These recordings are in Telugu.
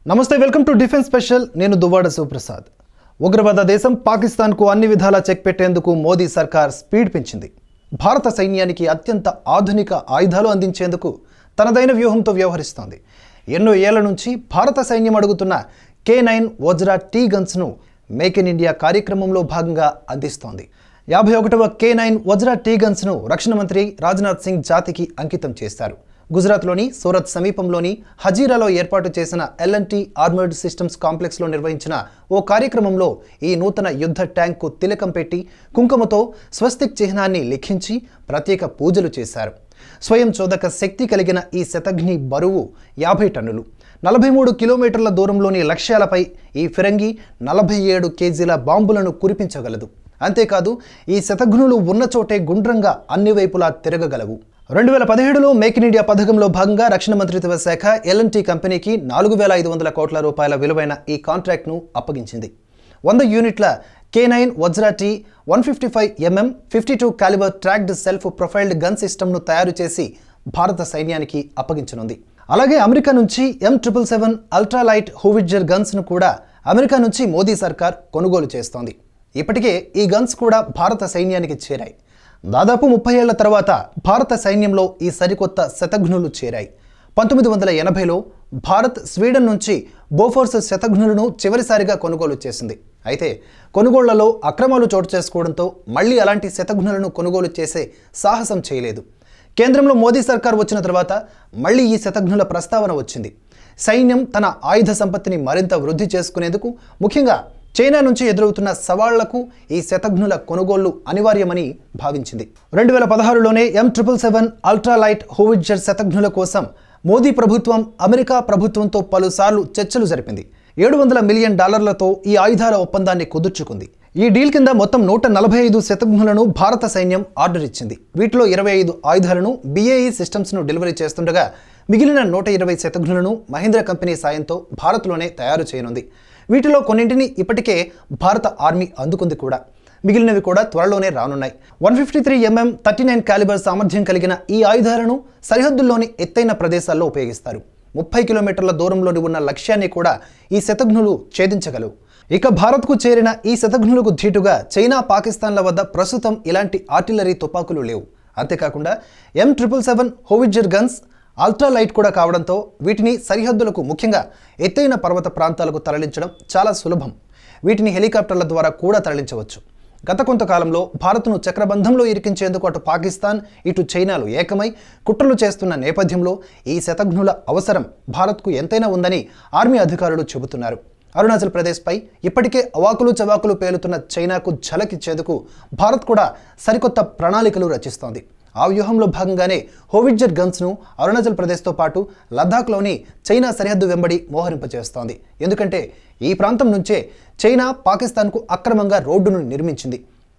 నమస్తే వెల్కమ్ టు డిఫెన్స్ స్పెషల్ నేను దువ్వాడ శివప్రసాద్ ఉగ్రవాద దేశం పాకిస్తాన్కు అన్ని విధాలా చెక్ పెట్టేందుకు మోదీ సర్కార్ స్పీడ్ పెంచింది భారత సైన్యానికి అత్యంత ఆధునిక ఆయుధాలు అందించేందుకు తనదైన వ్యూహంతో వ్యవహరిస్తోంది ఎన్నో ఏళ్ల నుంచి భారత సైన్యం అడుగుతున్న కే నైన్ వజ్రా టీ గన్స్ను మేక్ ఇన్ ఇండియా కార్యక్రమంలో భాగంగా అందిస్తోంది యాభై ఒకటవ కే నైన్ వజ్రా టీ గన్స్ను రక్షణ మంత్రి రాజ్నాథ్ సింగ్ జాతికి అంకితం చేశారు గుజరాత్లోని సూరత్ సమీపంలోని హజీరాలో ఏర్పాటు చేసిన ఎల్ఎన్టీ ఆర్మర్డ్ సిస్టమ్స్ కాంప్లెక్స్లో నిర్వహించిన ఓ కార్యక్రమంలో ఈ నూతన యుద్ధ ట్యాంకు తిలకం పెట్టి కుంకుమతో స్వస్తిక్ చిహ్నాన్ని లిఖించి ప్రత్యేక పూజలు చేశారు స్వయం చోదక శక్తి కలిగిన ఈ శతఘ్ని బరువు యాభై టన్నులు నలభై మూడు కిలోమీటర్ల దూరంలోని లక్ష్యాలపై ఈ ఫిరంగి నలభై ఏడు కేజీల బాంబులను కురిపించగలదు అంతేకాదు ఈ శతఘ్నులు ఉన్న చోటే గుండ్రంగా అన్ని వైపులా తిరగగలవు రెండు వేల పదిహేడులో మేక్ ఇన్ ఇండియా పథకంలో భాగంగా రక్షణ మంత్రిత్వ శాఖ ఎల్ఎన్టీ కంపెనీకి నాలుగు వేల ఐదు వందల కోట్ల రూపాయల విలువైన ఈ కాంట్రాక్ట్ను అప్పగించింది వంద యూనిట్ల K nine Vajra T one fifty five MM fifty two calibre tracked self propelled gun సిస్టమ్ను తయారు చేసి భారత సైన్యానికి అప్పగించనుంది అలాగే అమెరికా నుంచి M triple seven ultralight howitzer గన్స్ను కూడా అమెరికా నుంచి మోదీ సర్కార్ కొనుగోలు చేస్తోంది ఇప్పటికే ఈ గన్స్ కూడా భారత సైన్యానికి చేరాయి దాదాపు ముప్పై ఏళ్ల తర్వాత భారత సైన్యంలో ఈ సరికొత్త శతఘ్నులు చేరాయి పంతొమ్మిది వందల ఎనభైలో భారత్ స్వీడన్ నుంచి బోఫోర్స్ శతఘ్నులను చివరిసారిగా కొనుగోలు చేసింది అయితే కొనుగోళ్లలో అక్రమాలు చోటు చేసుకోవడంతో మళ్ళీ అలాంటి శతఘ్నులను కొనుగోలు చేసే సాహసం చేయలేదు కేంద్రంలో మోదీ సర్కార్ వచ్చిన తర్వాత మళ్ళీ ఈ శతఘ్నుల ప్రస్తావన వచ్చింది సైన్యం తన ఆయుధ సంపత్తిని మరింత వృద్ధి చేసుకునేందుకు ముఖ్యంగా చైనా నుంచి ఎదురవుతున్న సవాళ్లకు ఈ శతఘ్నుల కొనుగోళ్లు అనివార్యమని భావించింది రెండు వేల పదహారులోనే M triple seven ultralight howitzer శతఘ్నుల కోసం మోదీ ప్రభుత్వం అమెరికా ప్రభుత్వంతో పలుసార్లు చర్చలు జరిపింది ఏడు వందల మిలియన్ డాలర్లతో ఈ ఆయుధాల ఒప్పందాన్ని కుదుర్చుకుంది ఈ డీల్ కింద మొత్తం నూట నలభై ఐదు శతఘ్నులను భారత సైన్యం ఆర్డర్ ఇచ్చింది వీటిలో ఇరవై ఐదు ఆయుధాలను బిఏఈ సిస్టమ్స్ను డెలివరీ చేస్తుండగా మిగిలిన నూట ఇరవై శతఘ్నులను మహీంద్ర కంపెనీ సాయంతో భారత్లోనే తయారు చేయనుంది వీటిలో కొన్నింటిని ఇప్పటికే భారత ఆర్మీ అందుకుంది కూడా మిగిలినవి కూడా త్వరలోనే రానున్నాయి one fifty three MM thirty nine calibre సామర్థ్యం కలిగిన ఈ ఆయుధాలను సరిహద్దుల్లోని ఎత్తైన ప్రదేశాల్లో ఉపయోగిస్తారు ముప్పై కిలోమీటర్ల దూరంలోని ఉన్న లక్ష్యాన్ని కూడా ఈ శతఘ్నులు ఛేదించగలవు ఇక భారత్కు చేరిన ఈ శతఘ్నులకు ధీటుగా చైనా పాకిస్తాన్ల వద్ద ప్రస్తుతం ఇలాంటి ఆర్టిలరీ తుపాకులు లేవు అంతేకాకుండా M triple seven howitzer guns ultralight కూడా కావడంతో వీటిని సరిహద్దులకు ముఖ్యంగా ఎత్తైన పర్వత ప్రాంతాలకు తరలించడం చాలా సులభం వీటిని హెలికాప్టర్ల ద్వారా కూడా తరలించవచ్చు గత కొంతకాలంలో భారత్ను చక్రబంధంలో ఇరికించేందుకు అటు పాకిస్తాన్ ఇటు చైనాలు ఏకమై కుట్రలు చేస్తున్న నేపథ్యంలో ఈ శతఘ్నుల అవసరం భారత్కు ఎంతైనా ఉందని ఆర్మీ అధికారులు చెబుతున్నారు అరుణాచల్ ప్రదేశ్పై ఇప్పటికే అవాకులు చవాకులు పేలుతున్న చైనాకు ఝలకిచ్చేందుకు భారత్ కూడా సరికొత్త ప్రణాళికలు రచిస్తోంది ఆ వ్యూహంలో భాగంగానే హోవిడ్జర్ గన్స్ను అరుణాచల్ ప్రదేశ్తో పాటు లద్దాఖ్లోని చైనా సరిహద్దు వెంబడి మోహరింపజేస్తోంది ఎందుకంటే ఈ ప్రాంతం నుంచే చైనా పాకిస్తాన్కు అక్రమంగా రోడ్డును నిర్మించింది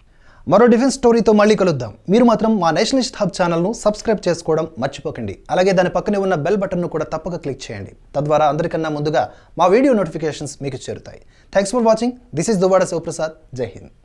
మరో డిఫెన్స్ స్టోరీతో మళ్ళీ కలుద్దాం మీరు మాత్రం మా నేషనలిస్ట్ హబ్ ఛానల్ను సబ్స్క్రైబ్ చేసుకోవడం మర్చిపోకండి అలాగే దాని పక్కనే ఉన్న బెల్ బటన్ను కూడా తప్పక క్లిక్ చేయండి తద్వారా అందరికన్నా ముందుగా మా వీడియో నోటిఫికేషన్స్ మీకు చేరుతాయి thanks for watching this is Duvvada Sivaprasad Jai Hind